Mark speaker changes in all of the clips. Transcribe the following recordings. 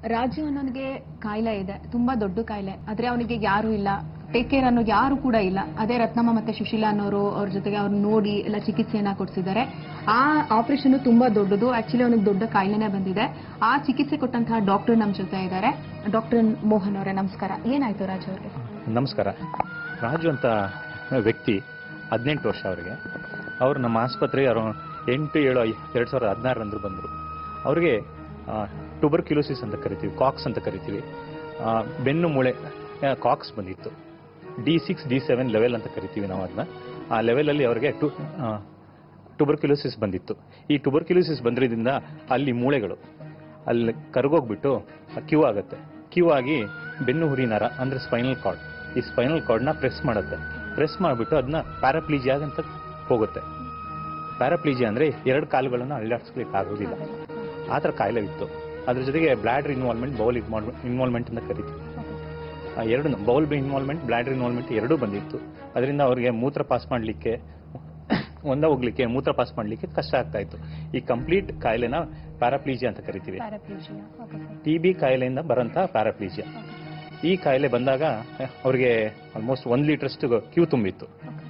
Speaker 1: ರಾಜು ಅನ್ನೋನಿಗೆ ಕಾಯಿಲೆ ಇದೆ ತುಂಬಾ ದೊಡ್ಡ ಕಾಯಿಲೆ ಆದ್ರೆ ಅವನಿಗೆ ಯಾರು ಇಲ್ಲ ಟೇಕ್ ಕೇರ್ ಅನ್ನೋ ಯಾರು ಕೂಡ ಇಲ್ಲ ಅದೇ ರತ್ನಮ್ಮ ಮತ್ತೆ ಸುಶೀಲಾ ಅನ್ನೋರು ಅವ್ರ ಜೊತೆಗೆ ಅವ್ರು ನೋಡಿ ಎಲ್ಲ ಚಿಕಿತ್ಸೆಯನ್ನ ಕೊಡ್ಸಿದ್ದಾರೆ ಆ ಆಪರೇಷನ್ ತುಂಬಾ ದೊಡ್ಡದು ಆಕ್ಚುಲಿ ಅವನಿಗೆ ದೊಡ್ಡ ಕಾಯಿಲೆನೇ ಬಂದಿದೆ ಆ ಚಿಕಿತ್ಸೆ ಕೊಟ್ಟಂತಹ ಡಾಕ್ಟರ್ ನಮ್ ಜೊತೆ ಇದ್ದಾರೆ ಡಾಕ್ಟರ್ ಮೋಹನ್ ಅವರೇ ನಮಸ್ಕಾರ ಏನಾಯ್ತು ರಾಜು ಅವ್ರಿಗೆ
Speaker 2: ನಮಸ್ಕಾರ ರಾಜು ಅಂತ ವ್ಯಕ್ತಿ ಹದಿನೆಂಟು ವರ್ಷ ಅವರಿಗೆ ಅವರು ನಮ್ಮ ಆಸ್ಪತ್ರೆಗೆ ಅವರು ಎಂಟು ಏಳು ಐ ಎರಡು ಸಾವಿರದ ಹದಿನಾರರಂದು ಬಂದರು ಅವರಿಗೆ ಟುಬರ್ಕ್ಯುಲೋಸಿಸ್ ಅಂತ ಕರಿತೀವಿ ಕಾಕ್ಸ್ ಅಂತ ಕರಿತೀವಿ ಆ, ಬೆನ್ನು ಮೂಳೆ ಕಾಕ್ಸ್ ಬಂದಿತ್ತು D six D seven level ಅಂತ ಕರಿತೀವಿ ನಾವು ಅದನ್ನ ಆ ಲೆವೆಲಲ್ಲಿ ಅವರಿಗೆ ಟು ಟುಬರ್ಕ್ಯುಲೋಸಿಸ್ ಬಂದಿತ್ತು ಈ ಟುಬರ್ಕ್ಯುಲೋಸಿಸ್ ಬಂದ್ರಿಂದ ಅಲ್ಲಿ ಮೂಳೆಗಳು ಅಲ್ಲಿ ಕರಗೋಗ್ಬಿಟ್ಟು ಕ್ಯೂ ಆಗುತ್ತೆ ಕ್ಯೂ ಆಗಿ ಬೆನ್ನು ಹುರಿ ನರ ಅಂದ್ರೆ ಸ್ಪೈನಲ್ ಕಾರ್ಡ್ ಈ ಸ್ಪೈನಲ್ ಕಾರ್ಡ್ನ ಪ್ರೆಸ್ ಮಾಡುತ್ತೆ ಪ್ರೆಸ್ ಮಾಡಿಬಿಟ್ಟು ಅದನ್ನ ಪ್ಯಾರಾಪ್ಲೀಜಿಯಾ ಅಂತ ಹೋಗುತ್ತೆ ಪ್ಯಾರಾಪ್ಲೀಜಿಯಾ ಅಂದ್ರೆ ಎರಡು ಕಾಲುಗಳನ್ನು ಅಳ್ಳಾಡಿಸ್ಲಿಕ್ಕೆ ಆಗೋದಿಲ್ಲ ಆ ಥರ ಕಾಯಿಲೆ ಇತ್ತು ಅದ್ರ ಜೊತೆಗೆ ಬ್ಲಾಡರ್ ಇನ್ವಾಲ್ವ್ಮೆಂಟ್ ಬೌಲ್ ಇನ್ವಾಲ್ವ್ಮೆಂಟ್ ಅಂತ ಕರಿತೀವಿ ಆ ಎರಡು ಬೌಲ್ ಇನ್ವಾಲ್ವ್ಮೆಂಟ್ ಬ್ಲಾಡರ್ ಇನ್ವಾಲ್ವ್ಮೆಂಟ್ ಎರಡೂ ಬಂದಿತ್ತು ಅದರಿಂದ ಅವರಿಗೆ ಮೂತ್ರ ಪಾಸ್ ಮಾಡಲಿಕ್ಕೆ ಒಂದ ಹೋಗ್ಲಿಕ್ಕೆ ಮೂತ್ರ ಪಾಸ್ ಮಾಡಲಿಕ್ಕೆ ಕಷ್ಟ ಆಗ್ತಾ ಇತ್ತು ಈ ಕಂಪ್ಲೀಟ್ ಕಾಯಿಲೆನ ಪ್ಯಾರಾಪ್ಲೀಜಿಯಾ ಅಂತ ಕರಿತೀವಿ ಟಿ ಬಿ ಕಾಯಿಲೆಯಿಂದ ಬರೋಂಥ ಪ್ಯಾರಾಪ್ಲೀಜಿಯಾ ಈ ಕಾಯಿಲೆ ಬಂದಾಗ ಅವ್ರಿಗೆ ಆಲ್ಮೋಸ್ಟ್ ಒಂದು ಲೀಟ್ರಷ್ಟು ಕ್ಯೂ ತುಂಬಿತ್ತು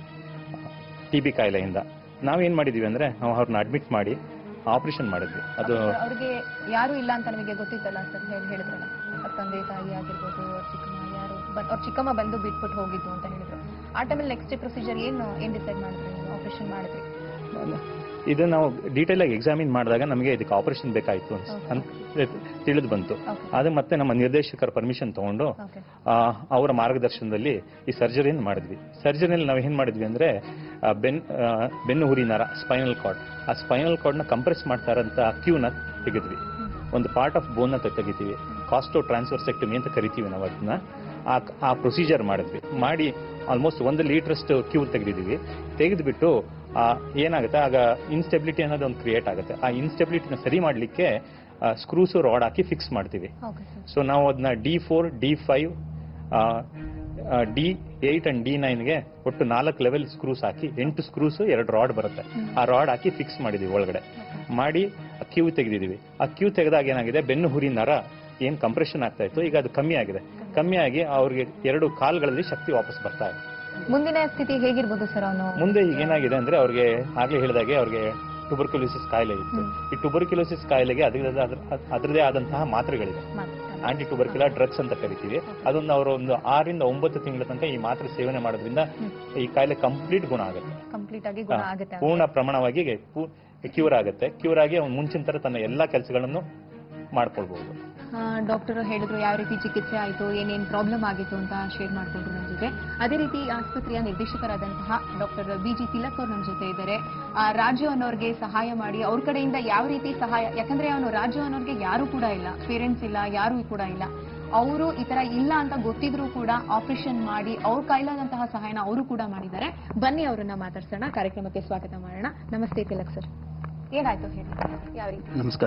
Speaker 2: ಟಿ ಬಿ ಕಾಯಿಲೆಯಿಂದ ನಾವೇನ್ ಮಾಡಿದೀವಿ ಅಂದ್ರೆ ನಾವು ಅವ್ರನ್ನ ಅಡ್ಮಿಟ್ ಮಾಡಿ ಆಪರೇಷನ್ ಮಾಡಿದ್ವಿ ಅದು
Speaker 1: ಅವ್ರಿಗೆ ಯಾರು ಇಲ್ಲ ಅಂತ ನಮಗೆ ಗೊತ್ತಿತ್ತಲ್ಲ ಸರ್ ಹೇಳಿ ಹೇಳಿದ್ರಲ್ಲ ಅವ್ರ ತಂದೆ ತಾಯಿ ಆಗಿರ್ಬೋದು ಅವ್ರ ಚಿಕ್ಕಮ್ಮ ಯಾರು ಬನ್- ಅವ್ರ ಚಿಕ್ಕಮ್ಮ ಬಂದು ಬಿಟ್ಬಿಟ್ಟು ಹೋಗಿದ್ದು ಅಂತ ಹೇಳಿದ್ರು ಆ ಟೈಮಲ್ಲಿ ನೆಕ್ಸ್ಟ್ ಪ್ರೊಸೀಜರ್ ಏನು ಏನ್ ಡಿಸೈಡ್ ಮಾಡಿದ್ರಿ ನೀವು ಆಪರೇಷನ್ ಮಾಡಿದ್ರಿ
Speaker 2: ಇದು ನಾವು ಡೀಟೇಲ್ ಆಗಿ ಎಕ್ಸಾಮಿನ್ ಮಾಡಿದಾಗ ನಮಗೆ ಇದಕ್ಕೆ ಆಪರೇಷನ್ ಬೇಕಾಯಿತು ಅಂತ ತಿಳಿದು ಬಂತು
Speaker 1: ಓಕೆ
Speaker 2: ಅದು ಮತ್ತೆ ನಮ್ಮ ನಿರ್ದೇಶಕರ ಪರ್ಮಿಷನ್ ತಗೊಂಡು
Speaker 1: ಓಕೆ
Speaker 2: ಆ, ಅವರ ಮಾರ್ಗದರ್ಶನದಲ್ಲಿ ಈ ಸರ್ಜರಿಯನ್ನು ಮಾಡಿದ್ವಿ ಸರ್ಜರಿಯಲ್ಲಿ ನಾವು ಏನ್ ಮಾಡಿದ್ವಿ ಅಂದ್ರೆ ಆ, ಬೆನ್ ಆ, ಬೆನ್ನು ಹುರಿ ನರ ಸ್ಪೈನಲ್ ಕಾರ್ಡ್ ಆ ಸ್ಪೈನಲ್ ಕಾರ್ಡ್ನ ಕಂಪ್ರೆಸ್ ಮಾಡ್ತಾ ಇರೋಂಥ ಕ್ಯೂನ ತೆಗೆದ್ವಿ ಒಂದು ಪಾರ್ಟ್ ಆಫ್ ಬೋನ್ನ ತೆಗಿತೀವಿ ಕಾಸ್ಟೋ ಟ್ರಾನ್ಸ್ಫರ್ಸೆಕ್ಟಮಿ ಅಂತ ಕರಿತೀವಿ ನಾವು ಅದನ್ನ ಆ ಆ ಪ್ರೊಸೀಜರ್ ಮಾಡಿದ್ವಿ ಮಾಡಿ ಆಲ್ಮೋಸ್ಟ್ ಒಂದು ಲೀಟ್ರಷ್ಟು ಕ್ಯೂ ತೆಗೆದಿದ್ದೀವಿ ತೆಗೆದುಬಿಟ್ಟು ಏನಾಗುತ್ತೆ ಆಗ ಇನ್ಸ್ಟೆಬಿಲಿಟಿ ಅನ್ನೋದು ಒಂದು ಕ್ರಿಯೇಟ್ ಆಗುತ್ತೆ ಆ ಇನ್ಸ್ಟೆಬಿಲಿಟಿನ ಸರಿ ಮಾಡಲಿಕ್ಕೆ ಸ್ಕ್ರೂಸು ರಾಡ್ ಹಾಕಿ ಫಿಕ್ಸ್ ಮಾಡ್ತೀವಿ
Speaker 1: ಓಕೆ ಸರ್
Speaker 2: ಸೊ ನಾವು ಅದನ್ನ D four D five D eight and D ನೈನ್ಗೆ ಒಟ್ಟು ನಾಲ್ಕು ಲೆವೆಲ್ ಸ್ಕ್ರೂಸ್ ಹಾಕಿ ಎಂಟು ಸ್ಕ್ರೂಸ್ ಎರಡು ರಾಡ್ ಬರುತ್ತೆ ಆ ರಾಡ್ ಹಾಕಿ ಫಿಕ್ಸ್ ಮಾಡಿದೀವಿ ಒಳಗಡೆ ಮಾಡಿ ಕ್ಯೂ ತೆಗೆದಿದ್ದೀವಿ ಆ ಕ್ಯೂ ತೆಗೆದಾಗ ಏನಾಗಿದೆ ಬೆನ್ನು ಹುರಿ ನರ ಏನ್ ಕಂಪ್ರೆಷನ್ ಆಗ್ತಾ ಇತ್ತು ಈಗ ಅದು ಕಮ್ಮಿ ಆಗಿದೆ ಕಮ್ಮಿ ಆಗಿ ಅವ್ರಿಗೆ ಎರಡು ಕಾಲ್ಗಳಲ್ಲಿ ಶಕ್ತಿ ವಾಪಸ್ ಬರ್ತಾ ಇದೆ
Speaker 1: ಮುಂದಿನ ಸ್ಥಿತಿ ಹೇಗಿರ್ಬೋದು ಸರ್ ಅವನು
Speaker 2: ಮುಂದೆ ಈಗ ಏನಾಗಿದೆ ಅಂದ್ರೆ ಅವ್ರಿಗೆ ಆಗ್ಲೇ ಹೇಳಿದಾಗೆ ಅವ್ರಿಗೆ ಟುಬರ್ಕ್ಯುಲೋಸಿಸ್ ಕಾಯಿಲೆ ಇತ್ತು ಈ ಟುಬರ್ಕ್ಯುಲೋಸಿಸ್ ಕಾಯಿಲೆಗೆ ಅದರದೇ ಆದ- ಅದರದೇ ಆದಂತಹ ಮಾತ್ರೆಗಳಿದೆ ಆಂಟಿ ಟುಬರ್ಕ್ಯುಲರ್ ಡ್ರಗ್ಸ್ ಅಂತ ಕರಿತೀವಿ ಅದೊಂದು ಅವರು ಒಂದು ಆರಿಂದ ಒಂಬತ್ತು ತಿಂಗಳ ತನಕ ಈ ಮಾತ್ರೆ ಸೇವನೆ ಮಾಡೋದ್ರಿಂದ ಈ ಕಾಯಿಲೆ ಕಂಪ್ಲೀಟ್ ಗುಣ ಆಗುತ್ತೆ
Speaker 1: ಕಂಪ್ಲೀಟ್ ಆಗಿ ಗುಣ
Speaker 2: ಹಾ,
Speaker 1: ಆಗುತ್ತೆ
Speaker 2: ಪೂರ್ಣ ಪ್ರಮಾಣವಾಗಿ ಕ್ಯೂರ್ ಆಗುತ್ತೆ ಕ್ಯೂರ್ ಆಗಿ ಅವ್ನು ಮುಂಚಿನ ತರ ತನ್ನ ಎಲ್ಲಾ ಕೆಲಸಗಳನ್ನು ಮಾಡ್ಕೊಳ್ಬಹುದು
Speaker 1: ಡಾಕ್ಟರ್ ಹೇಳಿದ್ರು ಯಾವ ರೀತಿ ಚಿಕಿತ್ಸೆ ಆಯಿತು ಏನೇನು ಪ್ರಾಬ್ಲಮ್ ಆಗಿತ್ತು ಅಂತ ಶೇರ್ ಮಾಡ್ಕೊಂಡ್ರು ನಮ್ಮ ಜೊತೆ ಅದೇ ರೀತಿ ಆಸ್ಪತ್ರೆಯ ನಿರ್ದೇಶಕರಾದಂತಹ ಡಾಕ್ಟರ್ ಬಿ ಜಿ ತಿಲಕ್ ಅವ್ರು ನಮ್ಮ ಜೊತೆ ಇದ್ದಾರೆ ಆ, ರಾಜು ಅನ್ನೋರ್ಗೆ ಸಹಾಯ ಮಾಡಿ ಅವ್ರ ಕಡೆಯಿಂದ ಯಾವ ರೀತಿ ಸಹಾಯ ಯಾಕಂದ್ರೆ ಅವನು ರಾಜು ಅನ್ನೋರ್ಗೆ ಯಾರು ಕೂಡ ಇಲ್ಲ ಪೇರೆಂಟ್ಸ್ ಇಲ್ಲ ಯಾರು ಕೂಡ ಇಲ್ಲ ಅವರು ಈ ತರ ಇಲ್ಲ ಅಂತ ಗೊತ್ತಿದ್ರು ಕೂಡ ಆಪರೇಷನ್ ಮಾಡಿ ಅವ್ರ ಕೈಲಾದಂತಹ ಸಹಾಯನ ಅವರು ಕೂಡ ಮಾಡಿದ್ದಾರೆ ಬನ್ನಿ ಅವರನ್ನ ಮಾತಾಡ್ಸೋಣ ಕಾರ್ಯಕ್ರಮಕ್ಕೆ ಸ್ವಾಗತ ಮಾಡೋಣ ನಮಸ್ತೆ ತಿಲಕ್ ಸರ್ ಏನಾಯ್ತು ಹೇಳಿ ಯಾವ ರೀತಿ
Speaker 3: ನಮಸ್ಕಾರ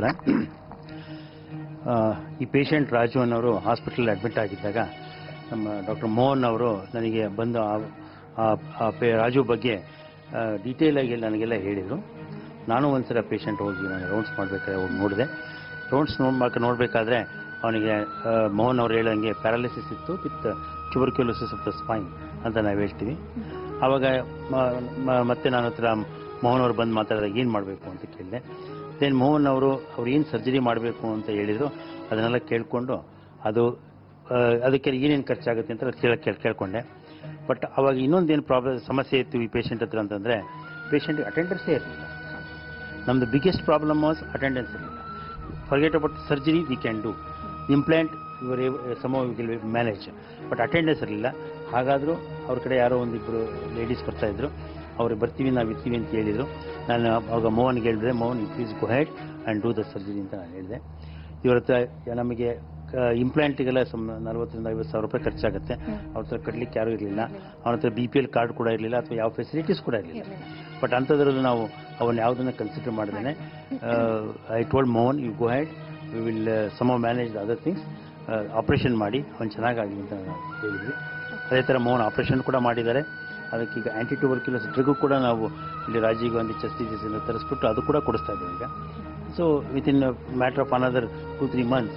Speaker 3: ಆ, ಈ ಪೇಷಂಟ್ ರಾಜು ಅನ್ನೋರು ಹಾಸ್ಪಿಟಲ್ ಅಡ್ಮಿಟ್ ಆಗಿದ್ದಾಗ ನಮ್ಮ ಡಾಕ್ಟರ್ ಮೋಹನ್ ಅವರು ನನಗೆ ಬಂದು ಆ- ಆ- ಆ ಪೇ ರಾಜು ಬಗ್ಗೆ ಡೀಟೇಲ್ ಆಗಿ ನನಗೆಲ್ಲ ಹೇಳಿದರು ನಾನು ಒಂದ್ಸಲ ಪೇಷಂಟ್ ಹೋಗಿ ನಾನು ರೌಂಡ್ಸ್ ಮಾಡಬೇಕಾದ್ರೆ ಹೋಗಿ ನೋಡಿದೆ ರೌಂಡ್ಸ್ ನೋಡ್ಬೇಕು ನೋಡಬೇಕಾದ್ರೆ ಅವನಿಗೆ ಆ, ಮೋಹನ್ ಅವ್ರು ಹೇಳಂಗೆ ಪ್ಯಾರಾಲಿಸಿಸ್ ಇತ್ತು with tuberculosis of the spine ಅಂತ ನಾವು ಹೇಳ್ತೀವಿ ಆವಾಗ ಮ- ಮ- ಮತ್ತೆ ನನ್ನ ಹತ್ರ ಮೋಹನ್ ಅವರು ಬಂದು ಮಾತಾಡಿದಾಗ ಏನು ಮಾಡಬೇಕು ಅಂತ ಕೇಳಿದೆ ದೆನ್ ಮೋಹನ್ ಅವರು ಅವ್ರು ಏನು ಸರ್ಜರಿ ಮಾಡಬೇಕು ಅಂತ ಹೇಳಿದ್ರು ಅದನ್ನೆಲ್ಲ ಕೇಳಿಕೊಂಡು ಅದು ಆ, ಅದಕ್ಕೆ ಏನೇನು ಖರ್ಚಾಗುತ್ತೆ ಅಂತ ಕೇಳ ಕೇಳ್- ಕೇಳ್ಕೊಂಡೆ ಬಟ್ ಅವಾಗ ಇನ್ನೊಂದೇನು ಪ್ರಾಬ್ಲಮ್ ಸಮಸ್ಯೆ ಇತ್ತು ಈ ಪೇಷಂಟ್ ಹತ್ರ ಅಂತಂದರೆ ಪೇಷಂಟ್ ಅಟೆಂಡರ್ಸೇ ಇರಲಿಲ್ಲ ನಮ್ಮದು ಬಿಗ್ಗೆಸ್ಟ್ ಪ್ರಾಬ್ಲಮ್ ವಾಸ್ ಅಟೆಂಡೆನ್ಸ್ ಇರಲಿಲ್ಲ forget about surgery we can do implant ever some will manage but attendance ಇರಲಿಲ್ಲ ಹಾಗಾದರೂ ಅವ್ರ ಕಡೆ ಯಾರೋ ಒಂದಿಬ್ಬರು ಲೇಡೀಸ್ ಬರ್ತಾ ಇದ್ರು ಅವ್ರು ಬರ್ತೀವಿ ನಾವು ಇರ್ತೀವಿ ಅಂತ ಹೇಳಿದರು ನಾನು ಅವಾಗ ಮೋಹನ್ಗೆ ಹೇಳಿದ್ರೆ Mohan you please go ahead and do the surgery ಅಂತ ನಾನು ಹೇಳಿದೆ ಇವ್ರ ಹತ್ರ ನಮಗೆ ಇಂಪ್ಲಾಂಟಿಗೆಲ್ಲ ಸಮ್ ನಲ್ವತ್ತರಿಂದ ಐವತ್ತು ಸಾವಿರ ರೂಪಾಯಿ ಖರ್ಚಾಗುತ್ತೆ ಅವ್ರ ಹತ್ರ ಕಟ್ಲಿಕ್ಕೆ ಯಾರೂ ಇರಲಿಲ್ಲ ಅವ್ರ ಹತ್ರ ಬಿ ಪಿ ಎಲ್ ಕಾರ್ಡ್ ಕೂಡ ಇರಲಿಲ್ಲ ಅಥವಾ ಯಾವ ಫೆಸಿಲಿಟೀಸ್ ಕೂಡ ಇರಲಿಲ್ಲ ಬಟ್ ಅಂಥದ್ರಲ್ಲಿ ನಾವು ಅವನ್ನ ಯಾವುದನ್ನು ಕನ್ಸಿಡರ್ ಮಾಡಿದ್ದೇನೆ I told Mohan you go ahead we will some manage the other things operation ಮಾಡಿ ಅವ್ನು ಚೆನ್ನಾಗಾಗಲಿ ಅಂತ ನಾವು ಹೇಳಿದ್ವಿ ಅದೇ ಥರ ಮೋಹನ್ ಆಪ್ರೇಷನ್ ಕೂಡ ಮಾಡಿದ್ದಾರೆ ಅದಕ್ಕೀಗ ಆ್ಯಂಟಿ ಟ್ಯೂಬರ್ಕ್ಯುಲಸ್ ಡ್ರಗ್ಗು ಕೂಡ ನಾವು ಇಲ್ಲಿ ರಾಜೀವ್ ಗಾಂಧಿ ಚೆಸ್ಟ್ ಡಿಸೀಸಿಂದ ತರಿಸ್ಬಿಟ್ಟು ಅದು ಕೂಡ ಕೊಡಿಸ್ತಾ ಇದ್ದೀವಿ ಈಗ so within matter of another two three months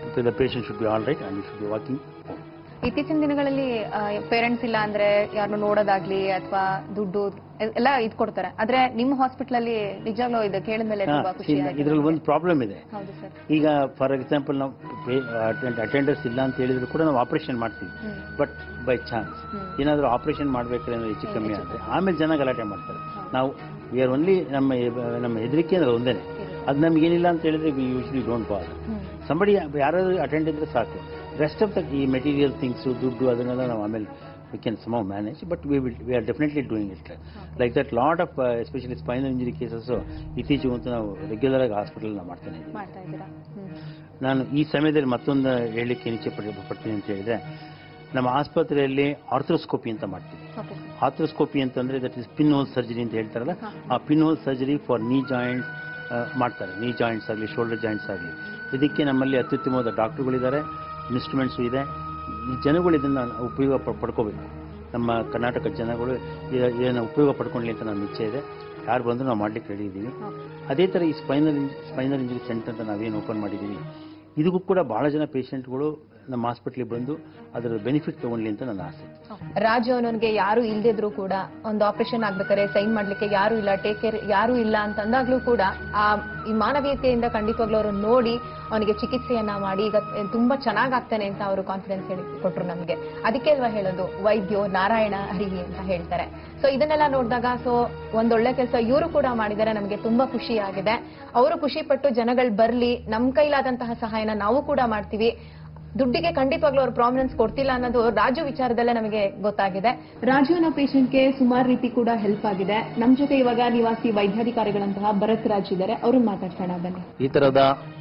Speaker 3: the patient should be all right and should be walking home
Speaker 1: ಇತ್ತೀಚಿನ ದಿನಗಳಲ್ಲಿ ಪೇರೆಂಟ್ಸ್ ಇಲ್ಲ ಅಂದ್ರೆ ಯಾರನ್ನು ನೋಡೋದಾಗ್ಲಿ ಅಥವಾ ದುಡ್ಡು ಎ- ಎಲ್ಲ ಇದ್ ಕೊಡ್ತಾರೆ ಆದ್ರೆ ನಿಮ್ಮ ಹಾಸ್ಪಿಟಲ್ ಅಲ್ಲಿ ನಿಜವಾಗ್ಲೂ ಇದು ಕೇಳಿದ್ಮೇಲೆ ತುಂಬಾ ಖುಷಿ ಆಯ್ತು
Speaker 3: ಇದ್ರಲ್ಲಿ ಒಂದು ಪ್ರಾಬ್ಲಮ್ ಇದೆ
Speaker 1: ಹೌದು ಸರ್
Speaker 3: ಈಗ ಫಾರ್ ಎಕ್ಸಾಂಪಲ್ ನಾವು ಅಟೆಂಡರ್ಸ್ ಇಲ್ಲ ಅಂತ ಹೇಳಿದ್ರು ಕೂಡ ನಾವು ಆಪರೇಷನ್ ಮಾಡ್ತೀವಿ
Speaker 1: hmm
Speaker 3: but by chance
Speaker 1: hmm.
Speaker 3: ಏನಾದರೂ ಆಪರೇಷನ್ ಮಾಡ್ಬೇಕಾದ್ರೆ ಏನಾದ್ರು ಹೆಚ್ಚು ಕಮ್ಮಿ ಆದರೆ ಆಮೇಲೆ ಜನ ಗಲಾಟೆ ಮಾಡ್ತಾರೆ
Speaker 1: ಹೌದು.
Speaker 3: ನಾವು ವಿ ಆರ್ ಓನ್ಲಿ ನಮ್ಮ ನಮ್ಮ ಹೆದರಿಕೆ ಅಂದ್ರೆ ಒಂದೇ
Speaker 1: ಇರುತ್ತೆ.
Speaker 3: ಅದು ನಮಗೇನಿಲ್ಲ ಅಂತ ಹೇಳಿದ್ರೆ ವಿ ಯೂಶ್ವಲಿ ಡೋಂಟ್ ಬಾಲ್
Speaker 1: ಹ್ಮ್
Speaker 3: ಸಂಬಡಿ ಯಾರಾದರೂ ಅಟೆಂಡ್ ಇದ್ರೆ ಸಾಕು ರೆಸ್ಟ್ ಆಫ್ ದ ಈ ಮೆಟೀರಿಯಲ್ ಥಿಂಗ್ಸು ದುಡ್ಡು ಅದನ್ನೆಲ್ಲ ನಾವು ಆಮೇಲೆ we can some manage but we will we are definitely doing it like that lot of especially spinal injury cases ಇತ್ತೀಚೆಗಂತೂ ನಾವು ರೆಗ್ಯುಲರ್ ಆಗಿ ಹಾಸ್ಪಿಟಲ್ ನಾವು ಮಾಡ್ತಾನೆ ಇದ್ದೀವಿ
Speaker 1: ಮಾಡ್ತಾ ಇದ್ದೀರಾ ಹ್ಮ್
Speaker 3: ನಾನು ಈ ಸಮಯದಲ್ಲಿ ಮತ್ತೊಂದು ಹೇಳಲಿಕ್ಕೆ ಇಚ್ಛೆ ಪಡ ಪಡ್ತೀನಿ ಅಂತ ಹೇಳಿದ್ರೆ ನಮ್ಮ ಆಸ್ಪತ್ರೆಯಲ್ಲಿ ಆರ್ಥ್ರೋಸ್ಕೋಪಿ ಅಂತ ಮಾಡ್ತೀವಿ
Speaker 1: ಓಕೆ ಸರ್
Speaker 3: ಆರ್ಥ್ರೋಸ್ಕೋಪಿ ಅಂತಂದ್ರೆ that is pin hole surgery ಅಂತ ಹೇಳ್ತಾರಲ್ಲ
Speaker 1: ಹಾ.
Speaker 3: ಆ pin hole surgery for knee joint ಮಾಡ್ತಾರೆ ನೀ ಜಾಯಿಂಟ್ಸ್ ಆಗಲಿ ಶೋಲ್ಡರ್ ಜಾಯಿಂಟ್ಸ್ ಆಗಲಿ ಇದಕ್ಕೆ ನಮ್ಮಲ್ಲಿ ಅತ್ಯುತ್ತಮವಾದ ಡಾಕ್ಟರ್ಗಳಿದ್ದಾರೆ ಇನ್ಸ್ಟ್ರೂಮೆಂಟ್ಸು ಇದೆ ಈ ಜನಗಳು ಇದನ್ನು ಉಪಯೋಗ ಪ- ಪಡ್ಕೋಬೇಕು ನಮ್ಮ ಕರ್ನಾಟಕ ಜನಗಳು ಇದ- ಇದನ್ನು ಉಪಯೋಗ ಪಡ್ಕೊಳ್ಳಿ ಅಂತ ನನ್ನ ಇಚ್ಛೆ ಇದೆ ಯಾರು ಬಂದರೂ ನಾವು ಮಾಡ್ಲಿಕ್ಕೆ ರೆಡಿ ಇದ್ದೀವಿ
Speaker 1: ಓಕೆ
Speaker 3: ಅದೇ ಥರ ಈ ಸ್ಪೈನಲ್ ಸ್ಪೈನಲ್ ಇಂಜರಿ ಸೆಂಟರ್ ಅಂತ ನಾವೇನು ಓಪನ್ ಮಾಡಿದ್ದೀವಿ ಇದಕ್ಕೂ ಕೂಡ ಭಾಳ ಜನ ಪೇಷಂಟ್ಗಳು ನಮ್ಮ ಹಾಸ್ಪಿಟ್ಲಿಗೆ ಬಂದು ಅದರ ಬೆನಿಫಿಟ್ ತೊಗೊಳ್ಳಿ ಅಂತ ನನ್ನ ಆಸೆ
Speaker 1: ರಾಜು ಅವನಿಗೆ ಯಾರು ಇಲ್ದಿದ್ರು ಕೂಡ ಒಂದು ಆಪರೇಷನ್ ಆಗ್ಬೇಕಾದ್ರೆ ಸೈನ್ ಮಾಡ್ಲಿಕ್ಕೆ ಯಾರು ಇಲ್ಲ ಟೇಕ್ ಕೇರ್ ಯಾರು ಇಲ್ಲ ಅಂತ ಅಂದಾಗ್ಲೂ ಕೂಡ ಆ ಈ ಮಾನವೀಯತೆಯಿಂದ ಖಂಡಿತವಾಗ್ಲೂ ಅವರು ನೋಡಿ ಅವನಿಗೆ ಚಿಕಿತ್ಸೆಯನ್ನ ಮಾಡಿ ಈಗ ತುಂಬಾ ಚೆನ್ನಾಗಾಗ್ತಾನೆ ಅಂತ ಅವರು ಕಾನ್ಫಿಡೆನ್ಸ್ ಹೇಳಿ ಕೊಟ್ರು ನಮಗೆ ಅದಕ್ಕೆ ಅಲ್ವಾ ಹೇಳೋದು ವೈದ್ಯೋ ನಾರಾಯಣ ಹರಿಹಿ ಅಂತ ಹೇಳ್ತಾರೆ ಸೊ ಇದನ್ನೆಲ್ಲ ನೋಡಿದಾಗ ಸೊ ಒಂದೊಳ್ಳೆ ಕೆಲಸ ಇವರು ಕೂಡ ಮಾಡಿದರೆ ನಮಗೆ ತುಂಬಾ ಖುಷಿ ಆಗಿದೆ ಅವರು ಖುಷಿ ಪಟ್ಟು ಜನಗಳು ಬರ್ಲಿ ನಮ್ ಕೈಲಾದಂತಹ ಸಹಾಯನ ನಾವು ಕೂಡ ಮಾಡ್ತೀವಿ ದುಡ್ಡಿಗೆ ಖಂಡಿತವಾಗ್ಲೂ ಅವ್ರು ಪ್ರಾಮಿನೆನ್ಸ್ ಕೊಡ್ತಿಲ್ಲ ಅನ್ನೋದು ರಾಜು ವಿಚಾರದಲ್ಲೇ ನಮಗೆ ಗೊತ್ತಾಗಿದೆ ರಾಜು ಅನ್ನೋ ಪೇಷಂಟ್ಗೆ ಸುಮಾರು ರೀತಿ ಕೂಡ ಹೆಲ್ಪ್ ಆಗಿದೆ ನಮ್ ಜೊತೆ ಇವಾಗ ನಿವಾಸಿ ವೈದ್ಯಾಧಿಕಾರಿಗಳಂತಹ ಭರತ್ ರಾಜ್ ಇದ್ದಾರೆ ಅವ್ರನ್ನ ಮಾತಾಡ್ಸೋಣ ಬನ್ನಿ
Speaker 4: ಈ ಥರದ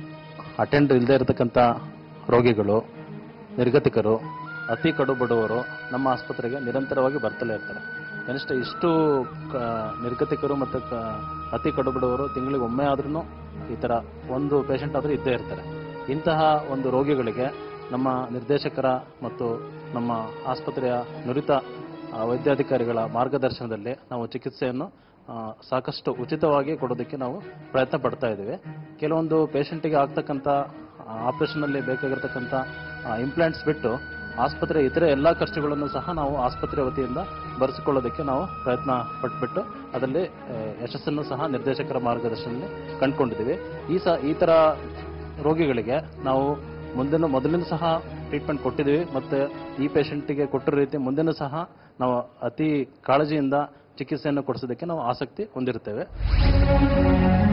Speaker 4: ಅಟೆಂಡ್ ಇಲ್ಲದೆ ಇರತಕ್ಕಂಥ ರೋಗಿಗಳು ನಿರ್ಗತಿಕರು ಅತಿ ಕಡು ಬಡವರು ನಮ್ಮ ಆಸ್ಪತ್ರೆಗೆ ನಿರಂತರವಾಗಿ ಬರ್ತಲೇ ಇರ್ತಾರೆ ಕನಿಷ್ಠ ಇಷ್ಟು ಕ ನಿರ್ಗತಿಕರು ಮತ್ತು ಕ ಅತಿ ಕಡು ಬಡವರು ತಿಂಗಳಿಗೆ ಒಮ್ಮೆ ಆದ್ರೂ ಈ ಥರ ಒಂದು ಪೇಷಂಟ್ ಆದರೂ ಇದ್ದೇ ಇರ್ತಾರೆ ಇಂತಹ ಒಂದು ರೋಗಿಗಳಿಗೆ ನಮ್ಮ ನಿರ್ದೇಶಕರ ಮತ್ತು ನಮ್ಮ ಆಸ್ಪತ್ರೆಯ ನುರಿತ ಆ, ವೈದ್ಯಾಧಿಕಾರಿಗಳ ಮಾರ್ಗದರ್ಶನದಲ್ಲಿ ನಾವು ಚಿಕಿತ್ಸೆಯನ್ನು ಆ, ಸಾಕಷ್ಟು ಉಚಿತವಾಗಿ ಕೊಡೋದಕ್ಕೆ ನಾವು ಪ್ರಯತ್ನ ಪಡ್ತಾ ಇದ್ದೀವಿ ಕೆಲವೊಂದು ಪೇಷಂಟಿಗೆ ಆಗ್ತಕ್ಕಂಥ ಆಪರೇಷನಲ್ಲಿ ಬೇಕಾಗಿರ್ತಕ್ಕಂಥ ಇಂಪ್ಲಾಂಟ್ಸ್ ಬಿಟ್ಟು ಆಸ್ಪತ್ರೆ ಇತರೆ ಎಲ್ಲ ಖರ್ಚುಗಳನ್ನು ಸಹ ನಾವು ಆಸ್ಪತ್ರೆ ವತಿಯಿಂದ ಬರೆಸಿಕೊಳ್ಳೋದಕ್ಕೆ ನಾವು ಪ್ರಯತ್ನ ಪಟ್ಬಿಟ್ಟು ಅದರಲ್ಲಿ ಆ, ಯಶಸ್ಸನ್ನು ಸಹ ನಿರ್ದೇಶಕರ ಮಾರ್ಗದರ್ಶನದಲ್ಲಿ ಕಂಡುಕೊಂಡಿದ್ದೀವಿ ಈ ಸ ಈ ಥರ ರೋಗಿಗಳಿಗೆ ನಾವು ಮುಂದಿನ ಮೊದಲಿಂದ ಸಹ ಟ್ರೀಟ್ಮೆಂಟ್ ಕೊಟ್ಟಿದ್ದೀವಿ ಮತ್ತು ಈ ಪೇಷಂಟಿಗೆ ಕೊಟ್ಟಿರೋ ರೀತಿ ಮುಂದಿನ ಸಹ ನಾವು ಅತಿ ಕಾಳಜಿಯಿಂದ ಚಿಕಿತ್ಸೆಯನ್ನು ಕೊಡಿಸೋದಕ್ಕೆ ನಾವು ಆಸಕ್ತಿ ಹೊಂದಿರ್ತೇವೆ